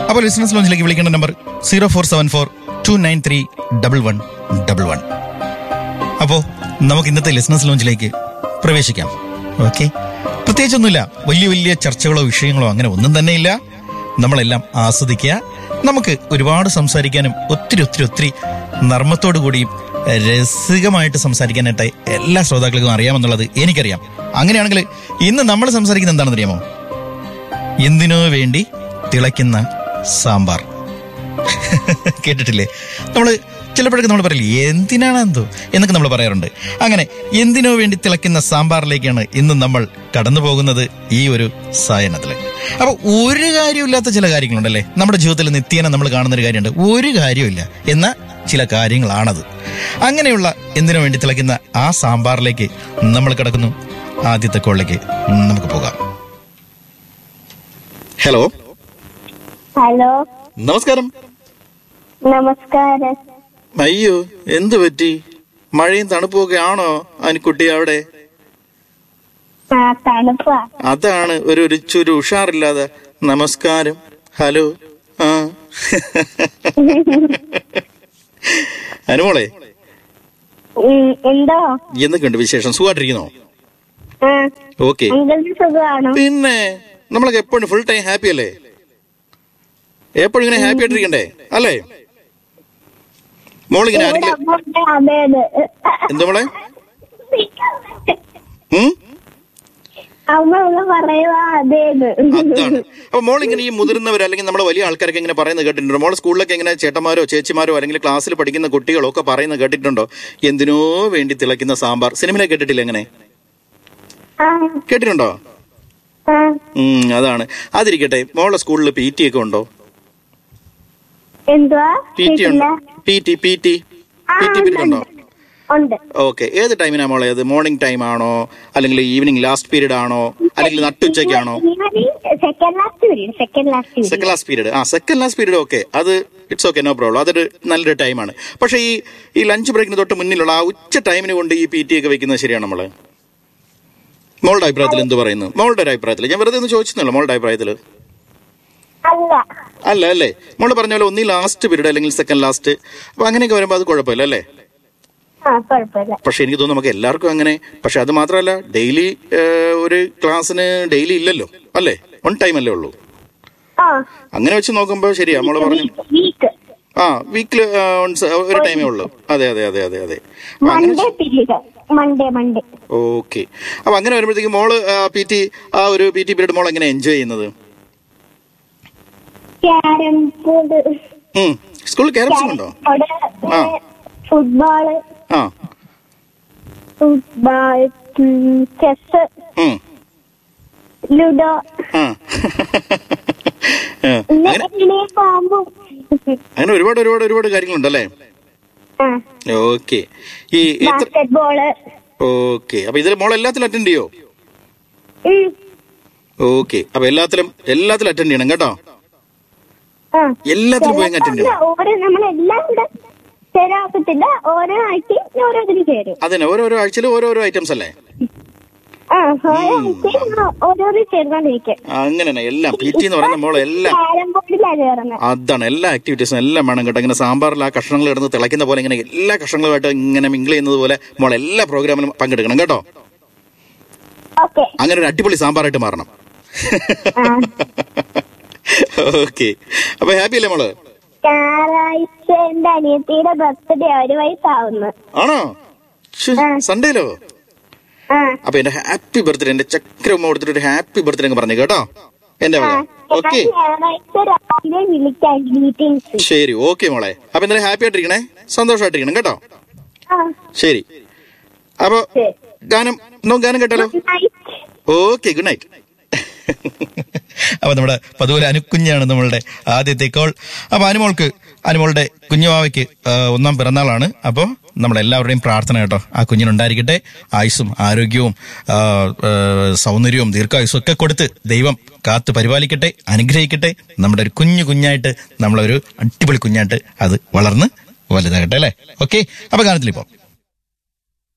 അപ്പോൾ ബിസിനസ് ലോഞ്ചിലേക്ക് വിളിക്കേണ്ട number zero four seven four two nine three double one double one അപ്പോ നമുക്ക് ഇന്നത്തെ ലിസണസ് ലോഞ്ചിലേക്ക് പ്രവേശിക്കാം ഓക്കെ പ്രത്യേകിച്ചൊന്നുമില്ല വലിയ വലിയ ചർച്ചകളോ വിഷയങ്ങളോ അങ്ങനെ ഒന്നും തന്നെ ഇല്ല നമ്മളെല്ലാം ആസ്വദിക്കുക നമുക്ക് ഒരുപാട് സംസാരിക്കാനും ഒത്തിരി ഒത്തിരി ഒത്തിരി നർമ്മത്തോടു കൂടിയും രസികമായിട്ട് സംസാരിക്കാനായിട്ട് എല്ലാ ശ്രോതാക്കൾക്കും അറിയാമെന്നുള്ളത് എനിക്കറിയാം അങ്ങനെയാണെങ്കിൽ ഇന്ന് നമ്മൾ സംസാരിക്കുന്നത് എന്താണെന്ന് അറിയാമോ എന്തിനോ വേണ്ടി തിളയ്ക്കുന്ന സാമ്പാർ കേട്ടിട്ടില്ലേ നമ്മള് ചിലപ്പോഴൊക്കെ നമ്മൾ പറയില്ലേ എന്തിനാണ് എന്തോ എന്നൊക്കെ നമ്മൾ പറയാറുണ്ട് അങ്ങനെ എന്തിനോ വേണ്ടി തിളയ്ക്കുന്ന സാമ്പാറിലേക്കാണ് ഇന്ന് നമ്മൾ കടന്നു പോകുന്നത് ഈ ഒരു സായനത്തില് അപ്പൊ ഒരു കാര്യമില്ലാത്ത ചില കാര്യങ്ങളുണ്ടല്ലേ നമ്മുടെ ജീവിതത്തിൽ നിത്യേന നമ്മൾ കാണുന്ന ഒരു കാര്യമുണ്ട് ഒരു കാര്യമില്ല എന്ന ചില കാര്യങ്ങളാണത് അങ്ങനെയുള്ള എന്തിനു വേണ്ടി തിളയ്ക്കുന്ന ആ സാമ്പാറിലേക്ക് നമ്മൾ കിടക്കുന്നു ആദ്യത്തെ കോളിലേക്ക് നമുക്ക് പോകാം ഹലോ ഹലോ നമസ്കാരം നമസ്കാരം അയ്യോ എന്തു പറ്റി മഴയും തണുപ്പും ഒക്കെ ആണോ അനുക്കുട്ടി അവിടെ ആ തണുപ്പാ അതാണ് ഒരു ഒരു ചുരു ഉഷാറില്ലാതെ നമസ്കാരം ഹലോ ആ അനുമോളെ ഉം, എന്തോ എന്തൊക്കെയുണ്ട് വിശേഷം സുഖമായിട്ടിരിക്കുന്നോ ആ ഓക്കെ അങ്കിളിന് സുഖമാണോ പിന്നെ നമ്മളൊക്കെ എപ്പോഴും ഫുൾ ടൈം ഹാപ്പി അല്ലേ എപ്പോഴും ഇങ്ങനെ ഹാപ്പി ആയിട്ടിരിക്കണ്ടേ അല്ലേ മോളിങ്ങനെ ഇവിടെ ആരെങ്കിലും അമ്മയുടെ അമ്മേത് എന്താ മോളെ ഉം അമ്മ ഇവിടെ പറയുവാ അതേന്ന് അതാണ് അപ്പൊ മോൾ ഇങ്ങനെ ഈ മുതിർന്നവർ അല്ലെങ്കിൽ നമ്മുടെ വലിയ ആൾക്കാരൊക്കെ ഇങ്ങനെ പറയുന്നത് കേട്ടിട്ടുണ്ടോ മോൾ സ്കൂളിലൊക്കെ ഇങ്ങനെ ചേട്ടന്മാരോ ചേച്ചിമാരോ അല്ലെങ്കിൽ ക്ലാസ്സിൽ പഠിക്കുന്ന കുട്ടികളോ ഒക്കെ പറയുന്നത് കേട്ടിട്ടുണ്ടോ എന്തിനോ വേണ്ടി തിളയ്ക്കുന്ന സാമ്പാർ സിനിമയിലെ കേട്ടിട്ടില്ല എങ്ങനെ ആ കേട്ടിട്ടുണ്ടോ ആ ഉം അതാണ് അതിരിക്കട്ടെ മോളെ സ്കൂളിൽ പി ടി ഒക്കെ ഉണ്ടോ എന്തുവാ പി ടി കേട്ടില്ല ഉണ്ടോ പി ടി പി ടി ആ പി ടി ഉണ്ട്, പീരീഡ് ഉണ്ടോ ഉണ്ട് ഓക്കെ ഏത് ടൈമിനാ മോളെ അത് മോർണിംഗ് ടൈം ആണോ അല്ലെങ്കിൽ ഈവനിങ് ലാസ്റ്റ് പീരീഡ് ആണോ അല്ലെങ്കിൽ നട്ടുച്ചയ്ക്കാണോ second last period second last period second last period ആ സെക്കൻഡ് ലാസ്റ്റ് പീരീഡ് ഓക്കെ അത് ഇറ്റ്സ് ഓക്കെ നോ പ്രോബ്ലം അതൊരു നല്ലൊരു ടൈമാണ് പക്ഷേ ഈ ഈ ലഞ്ച് ബ്രേക്കിന് തൊട്ട് മുന്നിലുള്ള ആ ഉച്ച ടൈമിന് കൊണ്ട് ഈ പി ടി ഒക്കെ വെക്കുന്നത് ശരിയാണ് നമ്മള് മോളുടെ അഭിപ്രായത്തിൽ എന്ത് പറയുന്നു മോളുടെ ഒരു അഭിപ്രായത്തിൽ ഞാൻ വെറുതെ ഒന്ന് ചോദിച്ചെന്നുള്ളൂ മോളുടെ അഭിപ്രായത്തിൽ അല്ല അല്ല അല്ലേ മോള് പറഞ്ഞ പോലെ ഒന്നീ ലാസ്റ്റ് പീരീഡ് അല്ലെങ്കിൽ സെക്കൻഡ് ലാസ്റ്റ് അപ്പൊ അങ്ങനെയൊക്കെ വരുമ്പോൾ അത് കുഴപ്പമില്ല അല്ലേ ആ കുഴപ്പമില്ല പക്ഷെ എനിക്ക് തോന്നുന്നു നമുക്ക് എല്ലാവർക്കും അങ്ങനെ പക്ഷെ അത് മാത്രമല്ല ഡെയിലി ഒരു ക്ലാസ്സിന് ഡെയിലി ഇല്ലല്ലോ അല്ലേ വൺ ടൈം അല്ലേ ഉള്ളൂ ആ അങ്ങനെ വെച്ച് നോക്കുമ്പോൾ ശരിയാ മോള് പറഞ്ഞു വീക്ക് ആ വീക്കില് ഒരു ടൈമേ ഉള്ളൂ അതെ അതെ അതെ അതെ അതെ അപ്പൊ അങ്ങനെ Monday period Monday Monday okay അപ്പൊ അങ്ങനെ വരുമ്പോഴത്തേക്ക് മോള് പി ടി ആ ഒരു പി ടി പീരീഡ് മോൾ എങ്ങനെ എൻജോയ് ചെയ്യുന്നത് ക്യാരം ബോർഡ് ഉം സ്കൂളിൽ ക്യാരംസും ഉണ്ടോ ആ. ഫുട്ബോള് ആ ഫുട്ബോൾ ചെസ് ഉം ലുഡോ ആ ആ. പിന്നെ അങ്ങനെ എങ്ങനെ പാമ്പും അങ്ങനെ ഒരുപാട് ഒരുപാട് ഒരുപാട് കാര്യങ്ങളുണ്ടല്ലേ ആ ഓക്കെ ഈ എത്ര ബാസ്കറ്റ് ബോള് ഓക്കെ അപ്പൊ ഇതിൽ മോൾ എല്ലാത്തിലും അറ്റൻഡ് ചെയ്യോ ഓക്കെ അപ്പൊ എല്ലാത്തിലും എല്ലാത്തിലും അറ്റൻഡ് ചെയ്യണം കേട്ടോ എല്ലാത്തിലും പോയി അറ്റൻഡ് ചെയ്യണം ഓരോ നമ്മളെല്ലാം കൂടെ ശരിയാക്കത്തില്ല ഓരോ ആഴ്ച ഓരോന്നിന് ചേരും അതന്നെ ഓരോരോ ആഴ്ചയിൽ ഓരോരോ ഐറ്റംസ് അല്ലേ ആ ഓരോ ആഴ്ച ഓരോരോ ചേർന്നോണ്ടിരിക്കും അങ്ങനെ തന്നെ എല്ലാം പി ടി എന്ന് പറയുന്ന മോളെ എല്ലാം ക്യാരം ബോർഡിലാ ചേർന്നത് അതാണ് എല്ലാ ആക്ടിവിറ്റീസും എല്ലാം വേണം കേട്ടോ ഇങ്ങനെ സാമ്പാറിൽ ആ കഷ്ണങ്ങൾ കിടന്ന് തിളയ്ക്കുന്ന പോലെ ഇങ്ങനെ എല്ലാ കഷ്ണങ്ങളുമായിട്ട് ഇങ്ങനെ മിങ്കിൾ ചെയ്യുന്നത് പോലെ മോൾ എല്ലാ പ്രോഗ്രാമിലും പങ്കെടുക്കണം കേട്ടോ ഓക്കെ അങ്ങനെ ഒരു അടിപൊളി സാമ്പാറായിട്ട് മാറണം ഓക്കെ അപ്പൊ ഹാപ്പി അല്ലേ മോള് ഞായറാഴ്ച എന്റെ അനിയത്തിയുടെ ബർത്ത്ഡേ ഒരു വയസ്സാവുന്നു ആണോ ശ്ശ്, ആ. സൺഡേയിലോ ആ അപ്പൊ എന്റെ ഹാപ്പി ബർത്ത്ഡേ എന്റെ ചക്ര ഉമ്മ കൊടുത്തിട്ട് ഒരു ഹാപ്പി ബർത്ത്ഡേ അങ്ങ് പറഞ്ഞു കേട്ടോ എന്റെ ആ, വക ഓക്കെ ഞാൻ ഞായറാഴ്ച രാവിലെ വിളിക്കാം മീറ്റിംഗ്സ് ശരി ഓക്കെ മോളെ അപ്പൊ എന്തായാലും ഹാപ്പി ആയിട്ടിരിക്കണേ സന്തോഷമായിട്ടിരിക്കണം കേട്ടോ ആ ശരി അപ്പൊ ശരി. ഗാനം നമുക്ക് ഗാനം കേട്ടാലോ good night okay good night അപ്പൊ നമ്മുടെ പതുപോലെ അനുക്കുഞ്ഞാണ് നമ്മളുടെ ആദ്യത്തെ കോൾ അപ്പൊ അനുമോൾക്ക് അനുമോളുടെ കുഞ്ഞുവാവയ്ക്ക് ആ, ഒന്നാം പിറന്നാളാണ് അപ്പോൾ നമ്മളെല്ലാവരുടെയും പ്രാർത്ഥന കേട്ടോ ആ കുഞ്ഞിനുണ്ടായിരിക്കട്ടെ ആയുസ്സും ആരോഗ്യവും ആ, ആ, സൗന്ദര്യവും ദീർഘായുസ്സും ഒക്കെ കൊടുത്ത് ദൈവം കാത്ത് പരിപാലിക്കട്ടെ അനുഗ്രഹിക്കട്ടെ നമ്മുടെ ഒരു കുഞ്ഞു കുഞ്ഞായിട്ട് നമ്മളൊരു അടിപൊളി കുഞ്ഞായിട്ട് അത് വളർന്ന് വലുതാകട്ടെ അല്ലേ ഓക്കെ അപ്പൊ ഗാനത്തിലിപ്പോ